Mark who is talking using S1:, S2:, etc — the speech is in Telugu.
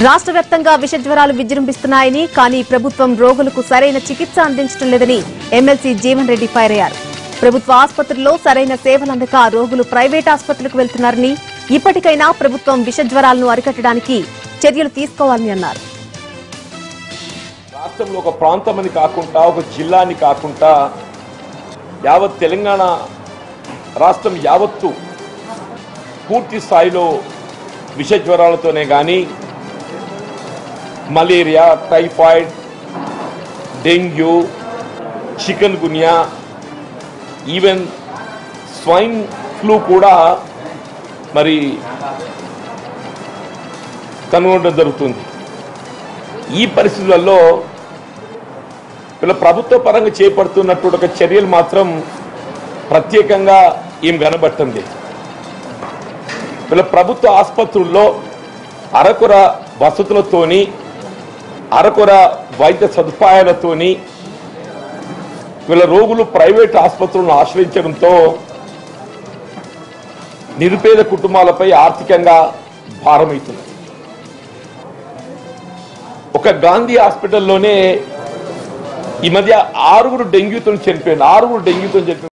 S1: రాష్ట్ర వ్యాప్తంగా విష జ్వరాలు విజృంభిస్తున్నాయని కానీ ప్రభుత్వం రోగులకు సరైన చికిత్స అందించడం లేదని ఎమ్మెల్సీ జీవన్ రెడ్డి ఫైర్ అయ్యారు ప్రభుత్వ ఆసుపత్రుల్లో సరైన సేవలు అందక రోగులు ప్రైవేట్ ఆసుపత్రులకు వెళ్తున్నారని ఇప్పటికైనా ప్రభుత్వం విష జ్వరాలను అరికట్టడానికి చర్యలు తీసుకోవాలని అన్నారు
S2: రాష్ట్రంలో ఒక ప్రాంతం అని కాకుండా ఒక జిల్లా అని కాకుండా యావత్ తెలంగాణ రాష్ట్రం యావత్తు పూర్తి స్థాయిలో విష జ్వరాలతోనే కానీ malaria typhoid dengue chikungunya even swine flu కూడా మరి కనుగొనడం జరుగుతుంది ఈ పరిస్థితులలో వీళ్ళ ప్రభుత్వ పరంగా చేపడుతున్నటువంటి ఒక చర్యలు మాత్రం ప్రత్యేకంగా ఏం కనబడుతుంది వీళ్ళ ప్రభుత్వ ఆసుపత్రుల్లో అరకొర వసతులతోని అరకొర వైద్య సదుపాయాలతోని వీళ్ళ రోగులు ప్రైవేట్ ఆసుపత్రులను ఆశ్రయించడంతో నిరుపేద కుటుంబాలపై ఆర్థికంగా భారమవుతుంది ఒక గాంధీ హాస్పిటల్లోనే ఈ మధ్య ఆరుగురు డెంగ్యూతో చనిపోయారు ఆరుగురు డెంగ్యూతో చనిపోయారు